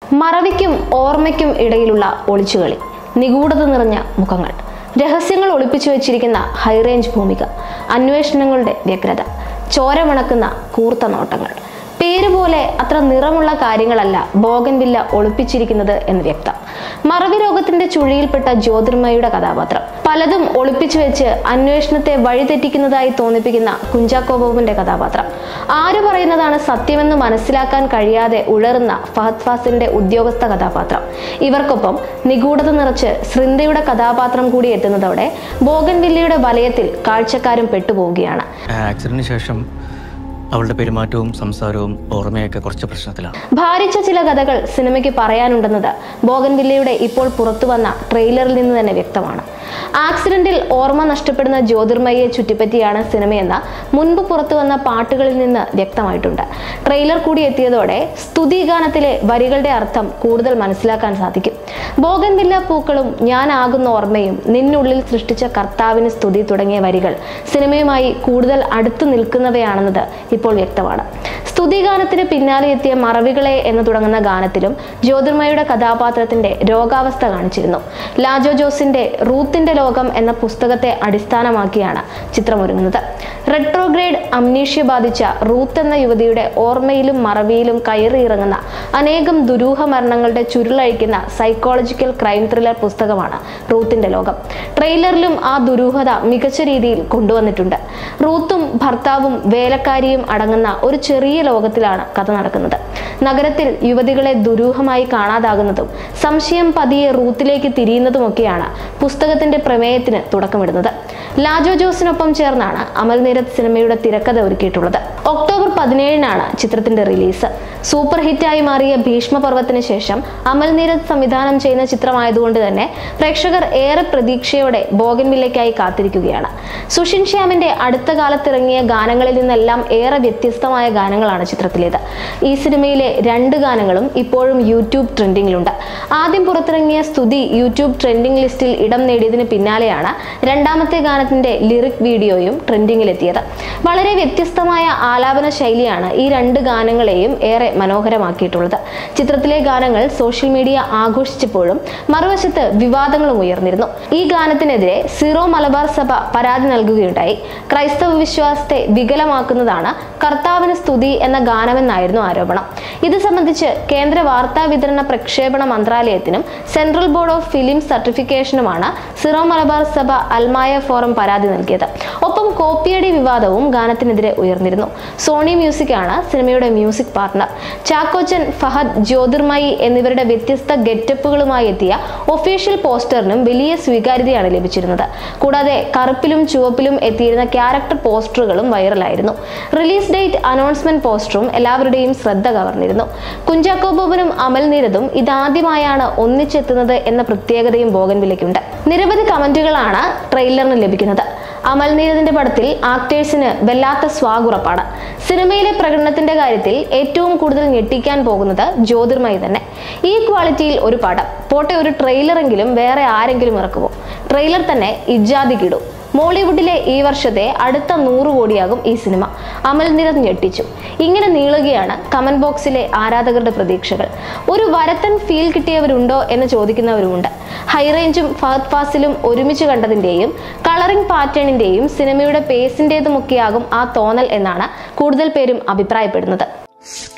മറവിക്കും ഓർമ്മയ്ക്കും ഇടയിലുള്ള ഒളിച്ചുകളി നിഗൂഢത നിറഞ്ഞ മുഖങ്ങൾ രഹസ്യങ്ങൾ ഒളിപ്പിച്ചു വെച്ചിരിക്കുന്ന ഹൈറേഞ്ച് ഭൂമിക അന്വേഷണങ്ങളുടെ വ്യഗ്രത ചോര മണക്കുന്ന കൂർത്ത നോട്ടങ്ങൾ പേര് പോലെ അത്ര നിറമുള്ള കാര്യങ്ങളല്ല ബോഗൻവില്ല ഒളിപ്പിച്ചിരിക്കുന്നത് എന്ന് വ്യക്തം മറവി രോഗത്തിന്റെ ചുഴിയിൽപ്പെട്ട ജ്യോതിർമയുടെ കഥാപാത്രം പലതും ഒളിപ്പിച്ചു വെച്ച് അന്വേഷണത്തെ വഴിതെറ്റിക്കുന്നതായി തോന്നിപ്പിക്കുന്ന കുഞ്ചാക്കോ ബോബന്റെ കഥാപാത്രം ആര് പറയുന്നതാണ് സത്യമെന്ന് മനസ്സിലാക്കാൻ കഴിയാതെ ഉഴറുന്ന ഫഹദ് ഫാസിലിന്റെ ഉദ്യോഗസ്ഥ കഥാപാത്രം ഇവർക്കൊപ്പം നിഗൂഢത നിറച്ച് സൃന്ദയുടെ കഥാപാത്രം കൂടി എത്തുന്നതോടെ ബോഗൻവില്ലയുടെ വലയത്തിൽ കാഴ്ചക്കാരും പെട്ടുപോവുകയാണ് ആക്സിഡന്റിന് ശേഷം അവളുടെ പെരുമാറ്റവും സംസാരവും ഓർമ്മയൊക്കെ കുറച്ച് പ്രശ്നത്തിലാണ് ഭാരിച്ച ചില കഥകൾ സിനിമയ്ക്ക് പറയാനുണ്ടെന്നത് ബോഗൻവില്ലയുടെ ഇപ്പോൾ പുറത്തുവന്ന ട്രെയിലറിൽ നിന്ന് തന്നെ വ്യക്തമാണ് ആക്സിഡന്റിൽ ഓർമ്മ നഷ്ടപ്പെടുന്ന ജ്യോതിർമയെ ചുറ്റിപ്പറ്റിയാണ് സിനിമയെന്ന മുൻപ് പുറത്തുവന്ന പാട്ടുകളിൽ നിന്ന് വ്യക്തമായിട്ടുണ്ട് ട്രെയിലർ കൂടി എത്തിയതോടെ സ്തുതി ഗാനത്തിലെ വരികളുടെ അർത്ഥം കൂടുതൽ മനസ്സിലാക്കാൻ സാധിക്കും ബോഗൻവില്ല പൂക്കളും ഞാനാകുന്ന ഓർമ്മയും നിന്നുള്ളിൽ സൃഷ്ടിച്ച കർത്താവിന് സ്തുതി തുടങ്ങിയ വരികൾ സിനിമയുമായി കൂടുതൽ അടുത്തു നിൽക്കുന്നവയാണെന്നത് ഇപ്പോൾ വ്യക്തമാണ് സ്തുതിഗാനത്തിന് പിന്നാലെ എത്തിയ മറവികളെ എന്ന് തുടങ്ങുന്ന ഗാനത്തിലും ജ്യോതിർമയുടെ കഥാപാത്രത്തിന്റെ രോഗാവസ്ഥ കാണിച്ചിരുന്നു ലാജോ ജോസിന്റെ റൂത്തിന്റെ ലോകം എന്ന പുസ്തകത്തെ അടിസ്ഥാനമാക്കിയാണ് ചിത്രമൊരുങ്ങുന്നത് റെട്രോഗ്രേഡ് അംനീഷ്യ ബാധിച്ച റൂത്ത് എന്ന യുവതിയുടെ ഓർമ്മയിലും മറവിയിലും കയറിയിറങ്ങുന്ന അനേകം ദുരൂഹ മരണങ്ങളുടെ ചുരുളഴിക്കുന്ന സൈക്കോളജിക്കൽ ക്രൈം ത്രില്ലർ പുസ്തകമാണ് റൂത്തിന്റെ ലോകം ട്രെയിലറിലും ആ ദുരൂഹത മികച്ച രീതിയിൽ കൊണ്ടുവന്നിട്ടുണ്ട് റൂത്തും ഭർത്താവും വേലക്കാരിയും അടങ്ങുന്ന ഒരു ചെറിയ ലോകത്തിലാണ് കഥ നടക്കുന്നത് നഗരത്തിൽ യുവതികളെ ദുരൂഹമായി കാണാതാകുന്നതും സംശയം പതിയെ റൂത്തിലേക്ക് തിരിയുന്നതുമൊക്കെയാണ് പുസ്തകത്തിന്റെ പ്രമേയത്തിന് തുടക്കമിടുന്നത് ലാജോ ജോസിനൊപ്പം ചേർന്നാണ് അമൽ നീരത് സിനിമയുടെ തിരക്കഥ ഒരുക്കിയിട്ടുള്ളത് ഒക്ടോബർ പതിനേഴിനാണ് ചിത്രത്തിന്റെ റിലീസ് സൂപ്പർ ഹിറ്റായി മാറിയ ഭീഷ്മപർവത്തിന് ശേഷം അമൽ നീരത് സംവിധാനം ചെയ്യുന്ന ചിത്രമായതുകൊണ്ട് തന്നെ പ്രേക്ഷകർ ഏറെ പ്രതീക്ഷയോടെ ബോഗൻവില്ലയ്ക്കായി കാത്തിരിക്കുകയാണ് സുഷിൻ ശ്യാമിന്റെ അടുത്ത കാലത്തിറങ്ങിയ ഗാനങ്ങളിൽ നിന്നെല്ലാം ഏറെ വ്യത്യസ്തമായ ഗാനങ്ങളാണ് ചിത്രത്തിലേത് ഈ സിനിമയിലെ രണ്ട് ഗാനങ്ങളും ഇപ്പോഴും യൂട്യൂബ് ട്രെൻഡിങ്ങിലുണ്ട് ആദ്യം പുറത്തിറങ്ങിയ സ്തുതി യൂട്യൂബ് ട്രെൻഡിംഗ് ലിസ്റ്റിൽ ഇടം നേടിയതിന് പിന്നാലെയാണ് രണ്ടാമത്തെ ഗാനത്തിന്റെ ലിറിക് വീഡിയോയും ട്രെൻഡിങ്ങിലെത്തിയത് വളരെ വ്യത്യസ്തമായ ആലാപന ശൈലിയാണ് ഈ രണ്ട് ഗാനങ്ങളെയും ഏറെ മനോഹരമാക്കിയിട്ടുള്ളത് ചിത്രത്തിലെ ഗാനങ്ങൾ സോഷ്യൽ മീഡിയ ആഘോഷിച്ചപ്പോഴും മറുവശത്ത് വിവാദങ്ങളും ഉയർന്നിരുന്നു ഈ ഗാനത്തിനെതിരെ സീറോ മലബാർ സഭ പരാതി നൽകുകയുണ്ടായി ക്രൈസ്തവ വിശ്വാസത്തെ വികലമാക്കുന്നതാണ് കർത്താവിന് സ്തുതി എന്ന ഗാനമെന്നായിരുന്നു ആരോപണം ഇത് സംബന്ധിച്ച് കേന്ദ്ര വാർത്താ വിതരണ പ്രക്ഷേപണ മന്ത്രാലയത്തിനും സെൻട്രൽ ബോർഡ് ഓഫ് ഫിലിം സർട്ടിഫിക്കേഷനുമാണ് സിറോ മലബാർ സഭ അൽമായ ഫോറം പരാതി നൽകിയത് ഒപ്പം കോപ്പിയടി വിവാദവും ഗാനത്തിനെതിരെ ഉയർന്നിരുന്നു സോണി മ്യൂസിക് ആണ് സിനിമയുടെ മ്യൂസിക് പാർട്ണർ ചാക്കോച്ചൻ ഫഹദ് ജ്യോതിർമയി എന്നിവരുടെ വ്യത്യസ്ത ഗെറ്റപ്പുകളുമായി എത്തിയ ഒഫീഷ്യൽ പോസ്റ്ററിനും വലിയ സ്വീകാര്യതയാണ് ലഭിച്ചിരുന്നത് കൂടാതെ കറുപ്പിലും ചുവപ്പിലും എത്തിയിരുന്ന ക്യാരക്ടർ പോസ്റ്ററുകളും വൈറലായിരുന്നു റിലീസ് ഡേറ്റ് അനൗൺസ്മെന്റ് പോസ്റ്ററും എല്ലാവരുടെയും ശ്രദ്ധ കവർന്നിരുന്നു കുഞ്ചാക്കോ ബോബനും അമൽ നീരദും ഇതാദ്യമായാണ് ഒന്നിച്ചെത്തുന്നത് എന്ന പ്രത്യേകതയും ബോഗൻവില്ലയ്ക്കുണ്ട് നിരവധി കമന്റുകളാണ് ട്രെയിലറിന് ലഭിക്കുന്നത് അമൽ നീരദിന്റെ പടത്തിൽ ആക്ടേഴ്സിന് വല്ലാത്ത സ്വാഗുറപ്പാണ് സിനിമയിലെ പ്രകടനത്തിന്റെ കാര്യത്തിൽ ഏറ്റവും കൂടുതൽ ഞെട്ടിക്കാൻ പോകുന്നത് ജ്യോതിർമയി തന്നെ ഈ ക്വാളിറ്റിയിൽ ഒരു പടം പോട്ടെ ഒരു ട്രെയിലറെങ്കിലും വേറെ ആരെങ്കിലും ഇറക്കുമോ ട്രെയിലർ തന്നെ ഇജാതി കിടും മോളിവുഡിലെ ഈ വർഷത്തെ അടുത്ത നൂറ് കോടിയാകും ഈ സിനിമ അമൽ നിരത് ഞെട്ടിച്ചു ഇങ്ങനെ നീളുകയാണ് കമന്റ് ബോക്സിലെ ആരാധകരുടെ പ്രതീക്ഷകൾ ഒരു വരത്തൻ ഫീൽ കിട്ടിയവരുണ്ടോ എന്ന് ചോദിക്കുന്നവരുമുണ്ട് ഹൈറേഞ്ചും ഫഹദ് ഫാസിലും ഒരുമിച്ച് കണ്ടതിന്റെയും കളറിംഗ് പാറ്റേണിന്റെയും സിനിമയുടെ പേസിന്റേതുമൊക്കെയാകും ആ തോന്നൽ എന്നാണ് കൂടുതൽ പേരും അഭിപ്രായപ്പെടുന്നത്